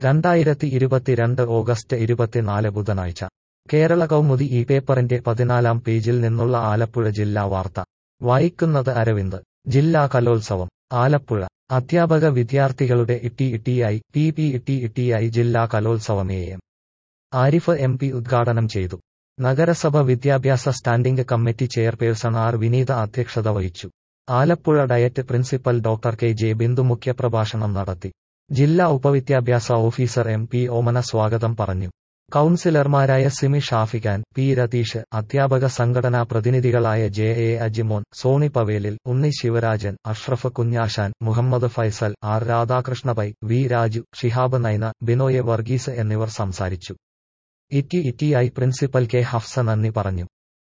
രണ്ടായിരത്തി ഇരുപത്തിരണ്ട് ഓഗസ്റ്റ് ഇരുപത്തിനാല് ബുധനാഴ്ച കേരള കൗമുദി ഈ പേപ്പറിന്റെ പതിനാലാം പേജിൽ നിന്നുള്ള ആലപ്പുഴ ജില്ലാ വാർത്ത വായിക്കുന്നത് അരവിന്ദ് ജില്ലാ കലോത്സവം ആലപ്പുഴ അധ്യാപക വിദ്യാർത്ഥികളുടെ ഇട്ടി ഇട്ടിയായി പി പി ഇട്ടി ഇട്ടിയായി ജില്ലാ കലോത്സവം A M Arif M P ഉദ്ഘാടനം ചെയ്തു നഗരസഭ വിദ്യാഭ്യാസ standing committee chairperson R Vineetha അധ്യക്ഷത വഹിച്ചു Alappuzha diet principal doctor K J Bindu മുഖ്യപ്രഭാഷണം നടത്തി ജില്ലാ ഉപവിദ്യാഭ്യാസ ഓഫീസർ എം പി ഓമന സ്വാഗതം പറഞ്ഞു കൌൺസിലർമാരായ സിമി ഷാഫിഖാൻ പി രതീഷ് അധ്യാപക സംഘടനാ പ്രതിനിധികളായ J A Ajimon Soni Pavelil Unni Sivarajan Ashraf Kunjashan Muhammad Faisal R Radhakrishnapai V Raju Shihab Naina Binoy Varghese എന്നിവർ സംസാരിച്ചു ഇറ്റി ഇറ്റിയായി പ്രിൻസിപ്പൽ കെ ഹഫ്സ നന്ദി പറഞ്ഞു